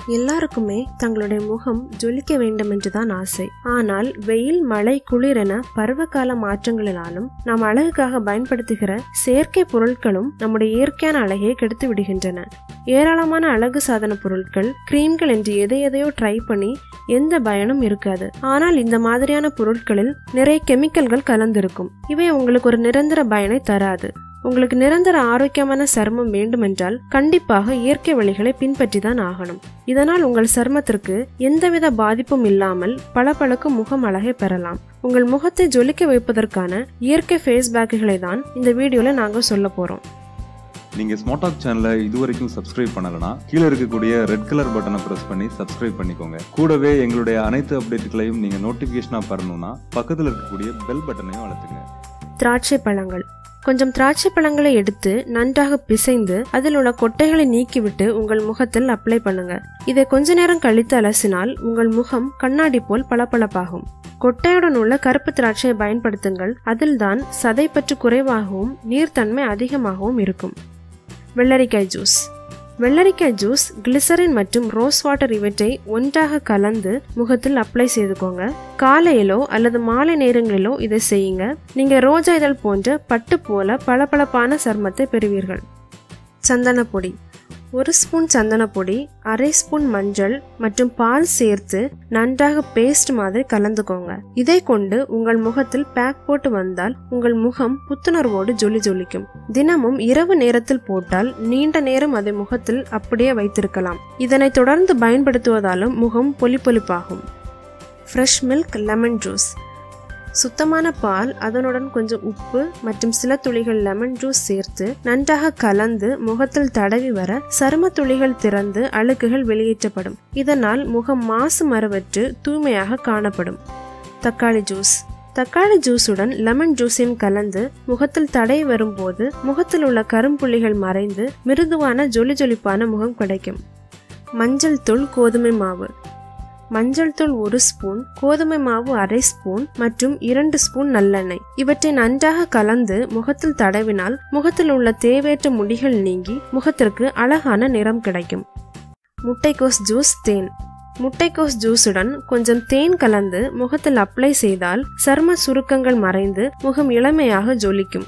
எல்லாருக்குமே தங்களுடைய முகம் ஜொலிக்க வேண்டும் என்றுதான் ஆசை ஆனால் வெயில் மழை குளிர் என பருவகால மாற்றங்களினாலும் நாம் அழகுக்காக பயன்படுத்துகிற செயற்கை பொருட்களும் நம்முடைய இயற்கையான அழகை கெடுத்து விடுகின்றன ஏராளமான அழகு சாதன பொருட்கள் கிரீம்கள் என்று எதை எதையோ ட்ரை பண்ணி எந்த பயனும் இருக்காது ஆனால் இந்த மாதிரியான பொருட்களில் நிறைய கெமிக்கல்கள் கலந்திருக்கும் இவை உங்களுக்கு ஒரு நிரந்தர பயனை தராது உங்களுக்கு நிரந்தர ஆரோக்கியமான சருமம் வேண்டுமென்றால் கண்டிப்பாக இயற்கை வழிகளை பின்பற்றி தான் ஆகணும் இதனால் உங்கள் சருமத்திற்கு எந்தவித பாதிப்பும் இல்லாமல் பளபளக்கும் முகம் அழகை பெறலாம் உங்கள் முகத்தை ஜொலிக்க வைப்பதற்கான இயற்கை ஃபேஸ் பேக்குகளை தான் இந்த வீடியோல நாங்க சொல்ல போறோம் நீங்க ஸ்மார்டாக் சேனலை இதுவரைக்கும் சப்ஸ்கிரைப் பண்ணலனா கீழே இருக்கக்கூடிய ரெட் கலர் பட்டனை பிரஸ் பண்ணி சப்ஸ்கிரைப் பண்ணிக்கோங்க கூடவே எங்களுடைய அனைத்து அப்டேட்டுகளையும் நீங்க நோட்டிபிகேஷனா பெறணும்னா பக்கத்துல இருக்கக்கூடிய பெல் பட்டனையும் அழுத்துங்க திராட்சை பழங்கள் கொஞ்சம் திராட்சை பழங்களை எடுத்து நன்றாக பிசைந்து அதில் உள்ள கொட்டைகளை நீக்கிவிட்டு உங்கள் முகத்தில் அப்ளை பண்ணுங்க இதை கொஞ்ச நேரம் கழித்து அலசினால் உங்கள் முகம் கண்ணாடி போல் பளபளப்பாகும் கொட்டையுடன் உள்ள கருப்பு திராட்சையை பயன்படுத்துங்கள் அதில்தான் சதை பற்று குறைவாகவும் நீர்த்தன்மை அதிகமாகவும் இருக்கும் வெள்ளரிக்காய் ஜூஸ் வெள்ளரிக்காய் ஜூஸ் கிளிசரின் மற்றும் ரோஸ் வாட்டர் இவற்றை ஒன்றாக கலந்து முகத்தில் அப்ளை செய்துக்கோங்க காலையிலோ அல்லது மாலை நேரங்களிலோ இதை செய்யுங்க நீங்க ரோஜா இதழ் போன்ற பட்டு போல பளபளப்பான சர்மத்தை பெறுவீர்கள் சந்தனப்பொடி ஒரு ஸ்பூன் சந்தனப்பொடி அரை ஸ்பூன் மஞ்சள் மற்றும் பால் சேர்த்து நன்றாக பேஸ்ட் மாதிரி கலந்துக்கோங்க இதை கொண்டு உங்கள் முகத்தில் பேக் போட்டு வந்தால் உங்கள் முகம் புத்துணர்வோடு ஜொலி ஜொலிக்கும் தினமும் இரவு நேரத்தில் போட்டால் நீண்ட நேரம் அதை முகத்தில் அப்படியே வைத்திருக்கலாம் இதனை தொடர்ந்து பயன்படுத்துவதாலும் முகம் பொலிப்பொலிப்பாகும் ஃப்ரெஷ் மில்க் லெமன் ஜூஸ் சுத்தமான பால் அதனுடன் கொஞ்சம் உப்பு மற்றும் சில துளிகள் லெமன் ஜூஸ் சேர்த்து நன்றாக கலந்து முகத்தில் தடவி வர சரும துளிகள் திறந்து அழுக்குகள் வெளியேற்றப்படும் இதனால் முகம் மாசு மறவற்று தூய்மையாக காணப்படும் தக்காளி ஜூஸ் தக்காளி ஜூஸுடன் லெமன் ஜூஸையும் கலந்து முகத்தில் தடை வரும்போது முகத்தில் உள்ள கரும்புள்ளிகள் மறைந்து மிருதுவான ஜொலி ஜொலிப்பான முகம் கிடைக்கும் மஞ்சள் தூள் கோதுமை மாவு மஞ்சள் தூள் ஒரு ஸ்பூன் கோதுமை மாவு அரை ஸ்பூன் மற்றும் இரண்டு ஸ்பூன் நல்லெண்ணெய் இவற்றை நன்றாக கலந்து முகத்தில் தடவினால் முகத்தில் உள்ள தேவையற்ற முடிகள் நீங்கி முகத்திற்கு அழகான நிறம் கிடைக்கும் முட்டைக்கோஸ் ஜூஸ் தேன் முட்டைக்கோஸ் ஜூஸுடன் கொஞ்சம் தேன் கலந்து முகத்தில் அப்ளை செய்தால் சர்ம சுருக்கங்கள் மறைந்து முகம் இளமையாக ஜொலிக்கும்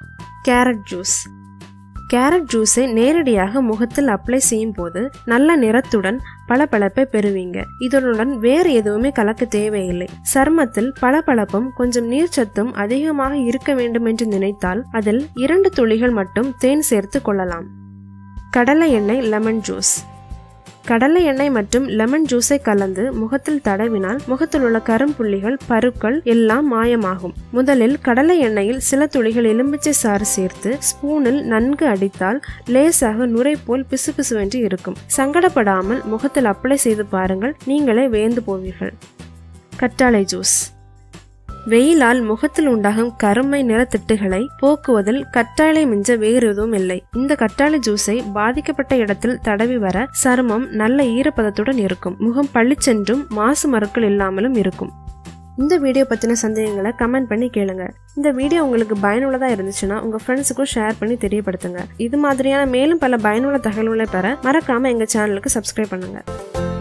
கேரட் ஜூஸ் கேரட் ஜூஸை நேரடியாக முகத்தில் அப்ளை செய்யும் போது நல்ல நிறத்துடன் பளபளப்பை பெறுவீங்க இதனுடன் வேறு எதுவுமே கலக்க தேவையில்லை சர்மத்தில் பளபளப்பும் கொஞ்சம் நீர்ச்சத்தும் அதிகமாக இருக்க வேண்டும் என்று நினைத்தால் அதில் இரண்டு துளிகள் மட்டும் தேன் சேர்த்து கொள்ளலாம் கடலை எண்ணெய் லெமன் ஜூஸ் கடலை எண்ணெய் மற்றும் லெமன் ஜூஸை கலந்து முகத்தில் தடவினால் முகத்தில் உள்ள கரும்புள்ளிகள் பருக்கள் எல்லாம் மாயமாகும் முதலில் கடலை எண்ணெயில் சில துளிகள் எலும்பிச்சை சாறு சேர்த்து ஸ்பூனில் நன்கு அடித்தால் லேசாக நுரை போல் பிசுபிசுவென்று இருக்கும் சங்கடப்படாமல் முகத்தில் அப்ளை செய்து பாருங்கள் நீங்களே வேந்து போவீர்கள் கற்றாழை ஜூஸ் வெயிலால் முகத்தில் உண்டாகும் கருமை நிறத்திட்டுகளை போக்குவதில் கற்றாழை மிஞ்ச வேறு எதுவும் இல்லை இந்த கற்றாழை ஜூஸை பாதிக்கப்பட்ட இடத்தில் தடவி வர சருமம் நல்ல ஈரப்பதத்துடன் இருக்கும் முகம் பளிச்சென்றும் மாசு மறுக்கள் இல்லாமலும் இருக்கும் இந்த வீடியோ பற்றின சந்தேகங்களை கமெண்ட் பண்ணி கேளுங்க இந்த வீடியோ உங்களுக்கு பயனுள்ளதாக இருந்துச்சுன்னா உங்கள் ஃப்ரெண்ட்ஸுக்கும் ஷேர் பண்ணி தெரியப்படுத்துங்க இது மாதிரியான மேலும் பல பயனுள்ள தகவல்களை பெற மறக்காமல் எங்கள் சேனலுக்கு சப்ஸ்கிரைப் பண்ணுங்கள்